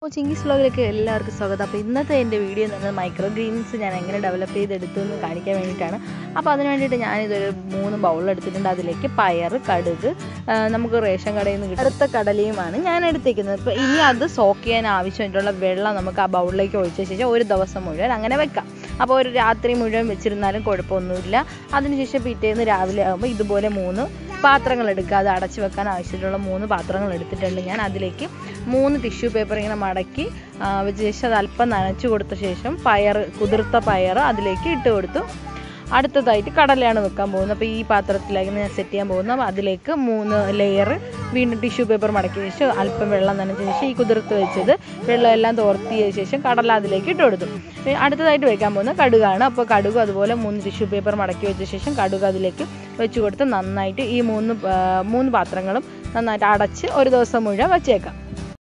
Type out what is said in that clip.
ഓ ചിങ്കിസ് വ്ലോഗിലേക്ക് എല്ലാവർക്കും സ്വാഗതം അപ്പോൾ ഇന്നത്തെ എൻ്റെ വീഡിയോ എന്ന് പറഞ്ഞാൽ മൈക്രോ ഗ്രീൻസ് ഞാൻ എങ്ങനെ ഡെവലപ്പ് ചെയ്തെടുത്തു എന്ന് കാണിക്കാൻ വേണ്ടിയിട്ടാണ് അപ്പോൾ അതിന് വേണ്ടിയിട്ട് ഞാനിതൊരു മൂന്ന് ബൗൾ എടുത്തിട്ടുണ്ട് അതിലേക്ക് പയർ കടുക് ആ, നമുക്ക് റേഷൻ കടയിൽ നിന്ന് കിട്ടും അടുത്ത കടലയുമാണ് ഞാൻ എടുത്തേക്കുന്നത് ഇപ്പോൾ ഇനി അത് സോക്ക് ചെയ്യാൻ ആവശ്യമായിട്ടുള്ള വെള്ളം നമുക്ക് ആ ബൗളിലേക്ക് ഒഴിച്ച ശേഷം ഒരു ദിവസം മുഴുവൻ അങ്ങനെ വെക്കാം അപ്പോൾ ഒരു രാത്രി മുഴുവൻ വെച്ചിരുന്നാലും കുഴപ്പമൊന്നുമില്ല അതിനുശേഷം പിറ്റേന്ന് രാവിലെ ആകുമ്പോൾ ഇതുപോലെ മൂന്ന് പാത്രങ്ങൾ എടുക്കുക അത് അടച്ചു വെക്കാൻ ആവശ്യമുള്ള മൂന്ന് പാത്രങ്ങൾ എടുത്തിട്ടുണ്ട് ഞാൻ അതിലേക്ക് മൂന്ന് ടിഷ്യൂ പേപ്പർ ഇങ്ങനെ മടക്കി ആ, വെച്ച ശേഷം അത് അല്പം നനച്ചു കൊടുത്ത ശേഷം പയർ കുതിർത്ത പയർ അതിലേക്ക് ഇട്ട് കൊടുത്തു അടുത്തതായിട്ട് കടലയാണ് വെക്കാൻ പോകുന്നത് അപ്പോൾ ഈ പാത്രത്തിലേക്ക് ഞാൻ സെറ്റ് ചെയ്യാൻ പോകുന്നത് അപ്പോൾ അതിലേക്ക് മൂന്ന് ലെയർ വീണ്ടും ടിഷ്യൂ പേപ്പർ മടക്കിയ ശേഷം അല്പം വെള്ളം നനച്ച ശേഷം ഈ കുതിർത്ത് വെച്ചത് വെള്ളം എല്ലാം തോർത്തിയ ശേഷം കടല അതിലേക്ക് ഇട്ട് കൊടുത്തു ഏ, അടുത്തതായിട്ട് വെക്കാൻ പോകുന്നത് കടുകാണ് അപ്പോൾ കടുക് അതുപോലെ മൂന്ന് ടിഷ്യൂ പേപ്പർ മടക്കി വെച്ച ശേഷം കടുക് അതിലേക്ക് വെച്ച് കൊടുത്ത് നന്നായിട്ട് ഈ മൂന്ന് ആ, മൂന്ന് പാത്രങ്ങളും നന്നായിട്ട് അടച്ച് ഒരു ദിവസം മുഴുവൻ വച്ചേക്കാം